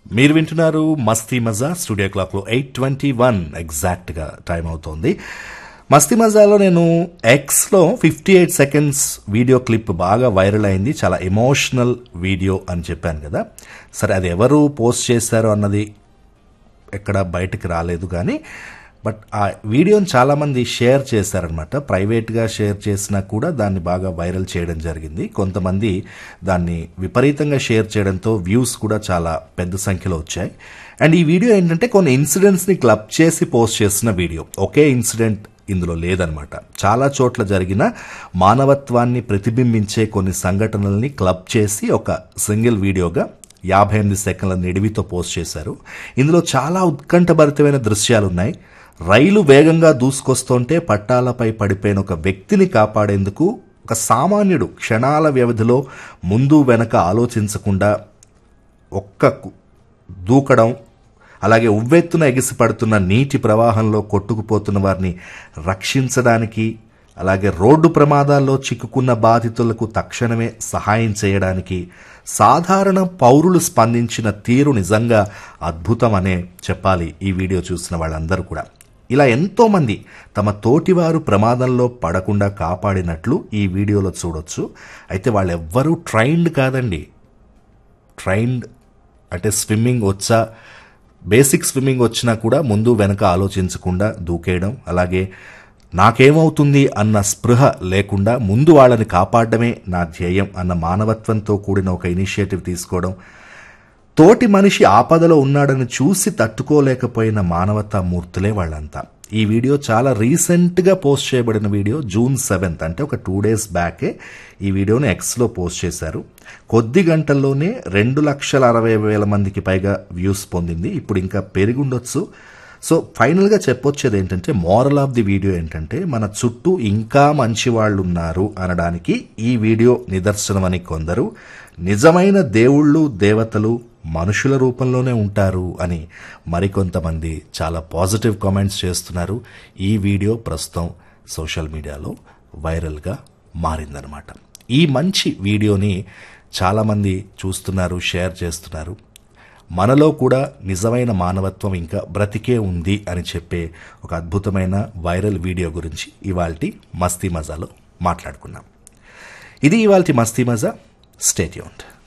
మీరు వింటున్నారు మస్తీ మజా స్టూడియో క్లాక్లో ఎయిట్ ట్వంటీ వన్ ఎగ్జాక్ట్గా టైం అవుతోంది మస్తీ మజాలో నేను ఎక్స్లో fifty eight seconds video clip బాగా వైరల్ అయింది చాలా ఎమోషనల్ వీడియో అని చెప్పాను కదా సరే అది ఎవరు పోస్ట్ చేశారో అన్నది ఎక్కడ బయటకు రాలేదు కానీ బట్ ఆ వీడియోని చాలామంది షేర్ చేశారనమాట ప్రైవేట్గా షేర్ చేసినా కూడా దాన్ని బాగా వైరల్ చేయడం జరిగింది కొంతమంది దాన్ని విపరీతంగా షేర్ చేయడంతో వ్యూస్ కూడా చాలా పెద్ద సంఖ్యలో వచ్చాయి అండ్ ఈ వీడియో ఏంటంటే కొన్ని ఇన్సిడెంట్స్ని క్లబ్ చేసి పోస్ట్ చేసిన వీడియో ఒకే ఇన్సిడెంట్ ఇందులో లేదనమాట చాలా చోట్ల జరిగిన మానవత్వాన్ని ప్రతిబింబించే కొన్ని సంఘటనల్ని క్లబ్ చేసి ఒక సింగిల్ వీడియోగా యాభై ఎనిమిది సెకండ్ల నిడివితో పోస్ట్ చేశారు ఇందులో చాలా ఉత్కంఠభరితమైన దృశ్యాలు ఉన్నాయి రైలు వేగంగా దూసుకొస్తుంటే పట్టాలపై పడిపోయిన ఒక వ్యక్తిని కాపాడేందుకు ఒక సామాన్యుడు క్షణాల వ్యవధిలో ముందు వెనక ఆలోచించకుండా ఒక్క కు- దూకడం అలాగే ఉవ్వెత్తున ఎగిసిపడుతున్న నీటి ప్రవాహంలో కొట్టుకుపోతున్న వారిని రక్షించడానికి అలాగే రోడ్డు ప్రమాదాల్లో చిక్కుకున్న బాధితులకు తక్షణమే సహాయం చేయడానికి సాధారణ పౌరులు స్పందించిన తీరు నిజంగా అద్భుతమనే చెప్పాలి ఈ వీడియో చూసిన వాళ్ళందరూ కూడా ఇలా ఎంతోమంది తమ తోటివారు ప్రమాదంలో పడకుండా కాపాడినట్లు ఈ వీడియోలో చూడొచ్చు అయితే వాళ్ళెవ్వరూ ట్రైన్డ్ కాదండి ట్రైన్డ్ అంటే స్విమ్మింగ్ వచ్చా బేసిక్ స్విమ్మింగ్ వచ్చినా కూడా ముందు వెనక ఆలోచించకుండా దూకేయడం అలాగే నాకేమవుతుంది అన్న స్పృహ లేకుండా ముందు వాళ్ళని కాపాడడమే నా ధ్యేయం అన్న మానవత్వంతో కూడిన ఒక ఇనిషియేటివ్ తీసుకోవడం తోటి మనిషి ఆపదలో ఉన్నాడని చూసి తట్టుకోలేకపోయిన మానవతా మూర్తులే వాళ్ళంతా ఈ వీడియో చాలా రీసెంట్గా పోస్ట్ చేయబడిన వీడియో జూన్ సెవెంత్ అంటే ఒక టూ డేస్ బ్యాకే ఈ వీడియోని ఎక్స్లో పోస్ట్ చేశారు కొద్ది గంటల్లోనే రెండు లక్షల అరవై వేల మందికి పైగా వ్యూస్ పొందింది ఇప్పుడు ఇంకా పెరిగుండొచ్చు సో ఫైనల్గా చెప్పొచ్చేది ఏంటంటే మోరల్ ఆఫ్ ది వీడియో ఏంటంటే మన చుట్టూ ఇంకా మంచి వాళ్ళు ఉన్నారు అనడానికి ఈ వీడియో నిదర్శనమని కొందరు నిజమైన దేవుళ్ళు దేవతలు మనుషుల రూపంలోనే ఉంటారు అని మరికొంతమంది చాలా పాజిటివ్ కామెంట్స్ చేస్తున్నారు ఈ వీడియో ప్రస్తుతం సోషల్ మీడియాలో వైరల్గా మారిందనమాట ఈ మంచి వీడియోని చాలామంది చూస్తున్నారు షేర్ చేస్తున్నారు మనలో కూడా నిజమైన మానవత్వం ఇంకా బ్రతికే ఉంది అని చెప్పే ఒక అద్భుతమైన వైరల్ వీడియో గురించి ఇవాల్టి మస్తీ మజాలో మాట్లాడుకున్నాం ఇది ఇవాల్టి మస్తీ మజా స్టేట్యూన్డ్